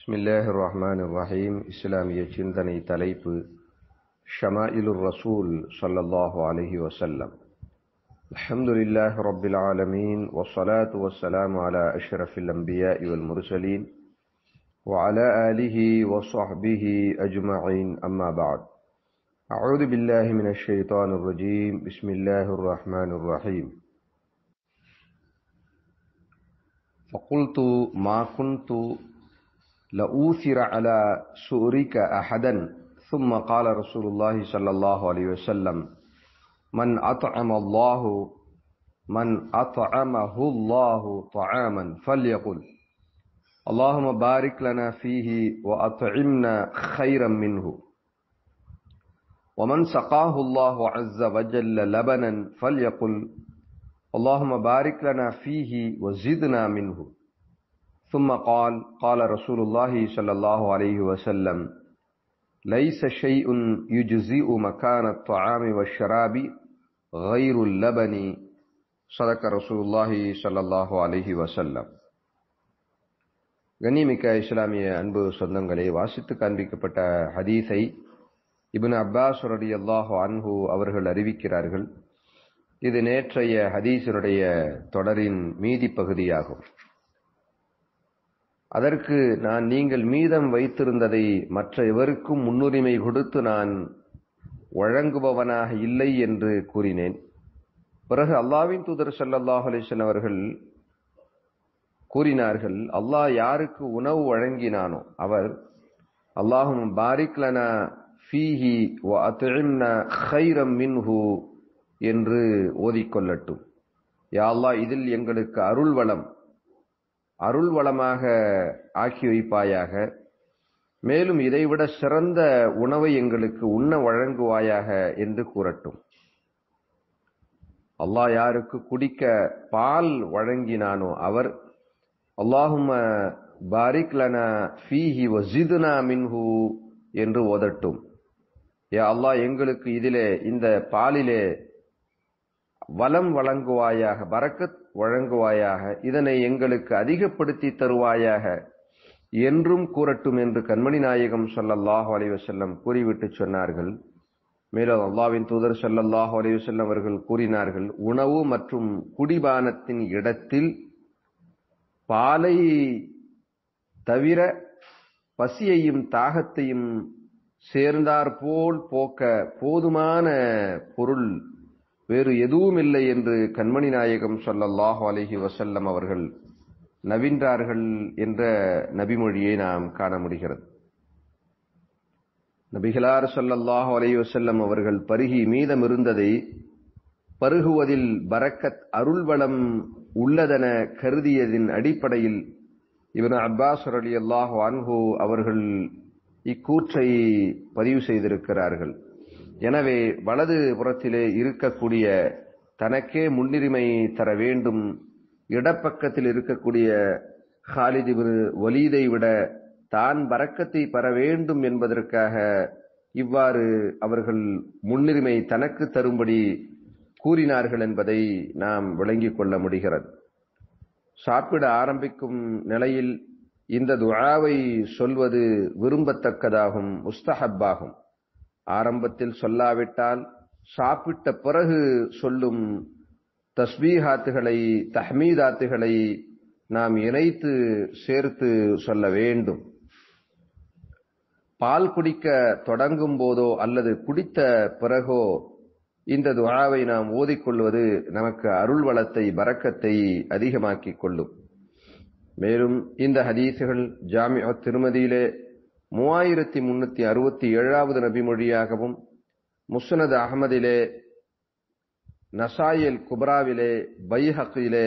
பிஸ்மில்லாஹ் ரஹ்மான் ரஹீம் இஸ்லாமிய சிந்தனை தலைப்பு ஷமாயிலுர் ரசூல் ஸல்லல்லாஹு அலைஹி வஸல்லம் அல்ஹம்துலில்லாஹ் ரப்பில் ஆலமீன் வஸ்ஸலாத்து வஸ்ஸலாமு அலா அஷ்ரஃபில் அன்பியாஇ வல் முர்சலீன் وعلى آله وصحبه أجمعين أما بعد أعوذ بالله من الشيطان الرجيم بسم الله الرحمن الرحيم فقلت ما كنت لأوثر على سؤرك أحدا ثم قال رسول الله صلى الله عليه وسلم من أطعم الله من أطعمه الله طعاما فليقل اللهم بارك لنا فيه وأطعمنا خيرا منه ومن سقاه الله عز وجل لبنا فليقل اللهم بارك لنا فيه وزدنا منه ثم قال قال رسول الله صلى الله عليه وسلم ليس شيء يجزئ مكان الطعام والشراب غير اللبن صدق رسول الله صلى الله عليه وسلم கண்ணியமிக்க இஸ்லாமிய அன்பு சொந்தங்களே வாசித்து காண்பிக்கப்பட்ட ஹதீஸை இபின் அப்பாஸ் ரடி அல்லாஹு அன்ஹு அவர்கள் அறிவிக்கிறார்கள் இது நேற்றைய ஹதீஸினுடைய தொடரின் மீதி பகுதியாகும் அதற்கு நான் நீங்கள் மீதம் வைத்திருந்ததை மற்ற எவருக்கும் முன்னுரிமை கொடுத்து நான் வழங்குபவனாக இல்லை என்று கூறினேன் பிறகு அல்லாவின் தூதர் சல்லாஹ் அலிஸ்வன் அவர்கள் கூறினார்கள் அல்லாஹ் யாருக்கு உணவு வழங்கினானோ அவர் அல்லாஹும் பாரிக்லனா ஃபீஹி வ அத்இம்னா ஹைரம் மின்ஹு என்று ஓதிக்கொள்ளட்டும் யா அல்லாஹ் இதில் எங்களுக்கு அருள் வளம் அருள் வளமாக ஆக்கி வைப்பாயாக மேலும் இதைவிட சிறந்த உணவை எங்களுக்கு உண்ண வழங்குவாயாக என்று கூறட்டும் அல்லாஹ் யாருக்கு குடிக்க பால் வழங்கினானோ அவர் அல்லாஹும பாரிக் லனா ஃபீஹி வசிதுனா மின்ஹு என்று ஓதட்டும் யா அல்லாஹ் எங்களுக்கு இதிலே இந்த பாலிலே வளம் வழங்குவாயாக பறக்கத் வழங்குவாயாக இதனை எங்களுக்கு அதிகப்படுத்தி தருவாயாக என்றும் கூறட்டும் என்று கண்மணி நாயகம் சொல்லல்லாஹு அலைவசல்லம் கூறிவிட்டு சொன்னார்கள் மேலும் அல்லாவின் தூதர் சொல்லல்லாஹு அலைவசல்லம் அவர்கள் கூறினார்கள் உணவு மற்றும் குடிபானத்தின் இடத்தில் பாலை தவிர பசியையும் தாகத்தையும் சேர்ந்தாற்போல் போக்க போதுமான பொருள் வேறு எதுவும் இல்லை என்று கண்மணி நாயகம் சொல்லல்லாஹு அலஹி வசல்லம் அவர்கள் நவின்றார்கள் என்ற நபிமொழியை நாம் காண முடிகிறது நபிகளார் சொல்லல்லாஹு அலஹி வசல்லம் அவர்கள் பருகி மீதம் இருந்ததை பருகுவதில் பரக்கத் அருள்வளம் உள்ளதென கருதியதின் அடிப்படையில் இவன் அப்பாஸ் அலி அல்லாஹு அன்ஹு அவர்கள் இக்கூற்றை பதிவு செய்திருக்கிறார்கள் எனவே வலது புறத்திலே இருக்கக்கூடிய தனக்கே முன்னுரிமை தர வேண்டும் இடப்பக்கத்தில் இருக்கக்கூடிய ஹாலித் வலீதை விட தான் பறக்கத்தை பெற வேண்டும் என்பதற்காக இவ்வாறு அவர்கள் முன்னுரிமை தனக்கு தரும்படி கூறினார்கள் என்பதை நாம் விளங்கிக் கொள்ள முடிகிறது சாப்பிட ஆரம்பிக்கும் நிலையில் இந்த துழாவை சொல்வது விரும்பத்தக்கதாகும் முஸ்தஹப்பாகும் ஆரம்பத்தில் சொல்லாவிட்டால் சாப்பிட்ட பிறகு சொல்லும் தஸ்பீஹாத்துகளை தஹ்மீதாத்துகளை நாம் இணைத்து சேர்த்து சொல்ல வேண்டும் பால் குடிக்க தொடங்கும் போதோ அல்லது குடித்த பிறகோ இந்த துவாவை நாம் ஓதிக்கொள்வது நமக்கு அருள் வளத்தை பறக்கத்தை அதிகமாக்கிக் கொள்ளும் மேலும் இந்த ஹதீசுகள் ஜாமியா திருமதியிலே மூவாயிரத்தி முன்னூத்தி அறுபத்தி ஏழாவது நபிமொழியாகவும் முஸ்னத் அகமதிலே நசாயில் குப்ராவிலே பைஹக்கிலே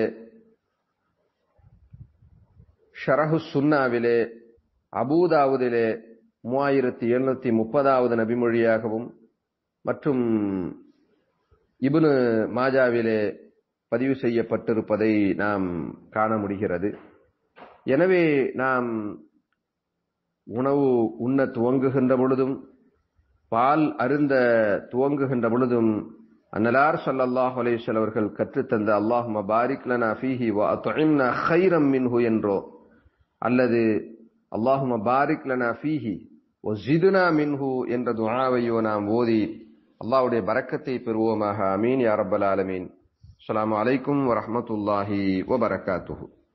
ஷரஹு சுன்னாவிலே அபூதாவுதிலே மூவாயிரத்தி எழுநூத்தி முப்பதாவது நபிமொழியாகவும் மற்றும் இபுனு மாஜாவிலே பதிவு செய்யப்பட்டிருப்பதை நாம் காண முடிகிறது எனவே நாம் உணவு உண்ண துவங்குகின்ற பொழுதும் பால் அருந்த துவங்குகின்ற பொழுதும் அன்னலார் சல்லாஹ் அலேஸ்வல் அவர்கள் கற்றுத்தந்த அல்லாஹும பாரிக் லனா ஃபீஹி வ அத்இம்னா ஹைரம் மின்ஹு என்றோ அல்லது அல்லாஹும பாரிக் லனா ஃபீஹி ஒசிதுனா மின்ஹு என்ற துஆவையோ நாம் ஓதி அல்லாஹ்வுடைய பரக்கத்தை பெறுவோமாக அமீன் யா ரப்பல் ஆலமீன் அஸ்ஸலாமு அலைக்கும் வரஹ்மத்துல்லாஹி வபரகாத்துஹு